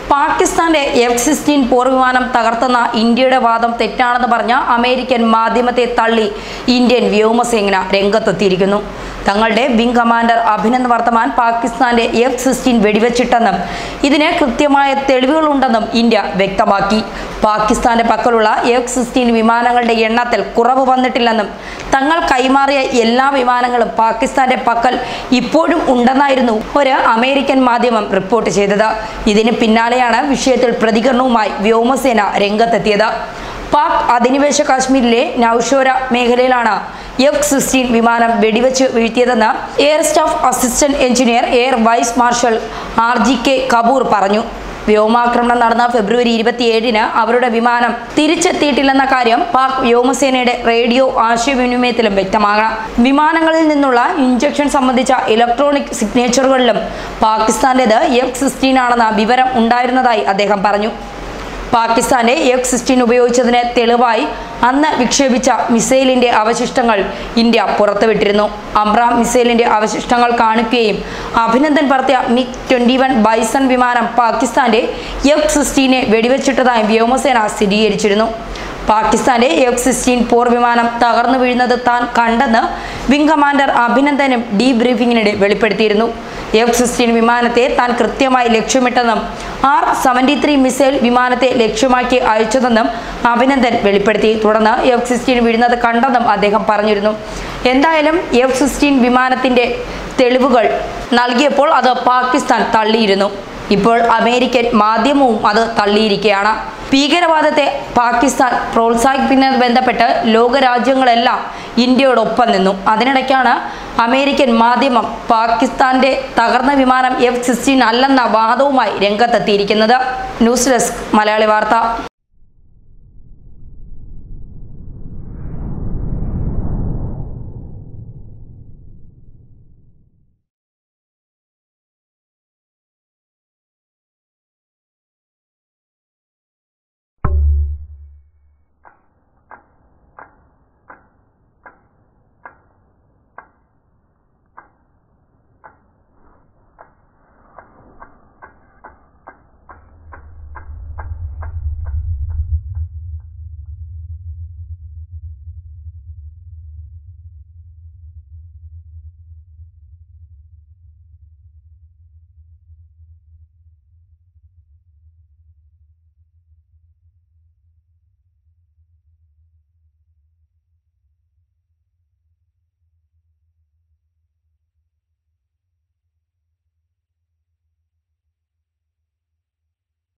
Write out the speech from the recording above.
പാകിസ്ഥാന്റെ F sixteen പോർവിമാനം തകർത്തെന്ന ഇന്ത്യയുടെ വാദം തെറ്റാണെന്ന് പറഞ്ഞ അമേരിക്കൻ മാധ്യമത്തെ തള്ളി ഇന്ത്യൻ വ്യോമസേന രംഗത്തെത്തിയിരിക്കുന്നു തങ്ങളുടെ വിംഗ് കമാൻഡർ അഭിനന്ദ് വർത്തമാൻ പാകിസ്ഥാന്റെ എഫ് സിക്സ്റ്റീൻ വെടിവെച്ചിട്ടെന്നും ഇതിന് കൃത്യമായ തെളിവുകളുണ്ടെന്നും ഇന്ത്യ വ്യക്തമാക്കി പാകിസ്ഥാന്റെ പക്കലുള്ള എഫ് സിക്സ്റ്റീൻ വിമാനങ്ങളുടെ എണ്ണത്തിൽ കുറവ് വന്നിട്ടില്ലെന്നും തങ്ങൾ കൈമാറിയ എല്ലാ വിമാനങ്ങളും പാകിസ്ഥാന്റെ പക്കൽ ഇപ്പോഴും ഉണ്ടെന്നായിരുന്നു ഒരു അമേരിക്കൻ മാധ്യമം റിപ്പോർട്ട് ചെയ്തത് ഇതിന് പിന്നാലെയാണ് വിഷയത്തിൽ പ്രതികരണവുമായി വ്യോമസേന രംഗത്തെത്തിയത് പാക് അധിനിവേശ കാശ്മീരിലെ നൌഷോര മേഖലയിലാണ് എഫ് സിക്സ്റ്റീൻ വിമാനം വെടിവെച്ച് വീഴ്ത്തിയതെന്ന് air staff assistant engineer air vice marshal R G K Kapoor പറഞ്ഞു വ്യോമാക്രമണം നടന്ന ഫെബ്രുവരി ഇരുപത്തിയേഴിന് അവരുടെ വിമാനം തിരിച്ചെത്തിയിട്ടില്ലെന്ന കാര്യം പാക് വ്യോമസേനയുടെ റേഡിയോ ആശയവിനിമയത്തിലും വ്യക്തമാകണം വിമാനങ്ങളിൽ നിന്നുള്ള ഇഞ്ചക്ഷൻ സംബന്ധിച്ച ഇലക്ട്രോണിക് സിഗ്നേച്ചറുകളിലും പാകിസ്ഥാന്റേത് എഫ് സിക്സ്റ്റീൻ ആണെന്ന വിവരം ഉണ്ടായിരുന്നതായി അദ്ദേഹം പറഞ്ഞു പാകിസ്ഥാന്റെ എഫ് സിക്സ്റ്റീൻ ഉപയോഗിച്ചതിന് തെളിവായി അന്ന് വിക്ഷേപിച്ച മിസൈലിന്റെ അവശിഷ്ടങ്ങൾ ഇന്ത്യ പുറത്തുവിട്ടിരുന്നു അംബ്രാം മിസൈലിന്റെ അവശിഷ്ടങ്ങൾ കാണിക്കുകയും അഭിനന്ദൻ പറത്തിയ മിഗ് ട്വന്റി വൺ ബൈസൺ വിമാനം പാകിസ്ഥാന്റെ എഫ് സിക്സ്റ്റീനെ വെടിവെച്ചിട്ടതായി വ്യോമസേന സ്ഥിരീകരിച്ചിരുന്നു പാകിസ്ഥാന്റെ എഫ് സിക്സ്റ്റീൻ പോർ വിമാനം തകർന്നു വീഴുന്നത് താൻ കണ്ടെന്ന് വിംഗ് കമാൻഡർ അഭിനന്ദനും ഡീ ബ്രീഫിംഗിനിടെ വെളിപ്പെടുത്തിയിരുന്നു എഫ് സിക്സ്റ്റീൻ വിമാനത്തെ താൻ കൃത്യമായി ലക്ഷ്യമിട്ടെന്നും ആർ സെവൻറ്റി ത്രീ മിസൈൽ വിമാനത്തെ ലക്ഷ്യമാക്കി അയച്ചതെന്നും അഭിനന്ദൻ വെളിപ്പെടുത്തി തുടർന്ന് എഫ് സിക്സ്റ്റീൻ വീഴുന്നത് കണ്ടെന്നും അദ്ദേഹം പറഞ്ഞിരുന്നു എന്തായാലും എഫ് സിക്സ്റ്റീൻ വിമാനത്തിന്റെ തെളിവുകൾ നൽകിയപ്പോൾ അത് പാകിസ്ഥാൻ തള്ളിയിരുന്നു ഇപ്പോൾ അമേരിക്കൻ മാധ്യമവും അത് തള്ളിയിരിക്കുകയാണ് ഭീകരവാദത്തെ പാകിസ്ഥാൻ പ്രോത്സാഹിപ്പിക്കുന്നതിന് ബന്ധപ്പെട്ട് ലോകരാജ്യങ്ങളെല്ലാം ഇന്ത്യയോടൊപ്പം നിന്നു അതിനിടയ്ക്കാണ് അമേരിക്കൻ മാധ്യമം പാകിസ്ഥാന്റെ തകർന്ന വിമാനം എഫ് സിക്സ്റ്റീൻ അല്ലെന്ന വാദവുമായി രംഗത്തെത്തിയിരിക്കുന്നത് ന്യൂസ് ഡെസ്ക് മലയാളി വാർത്ത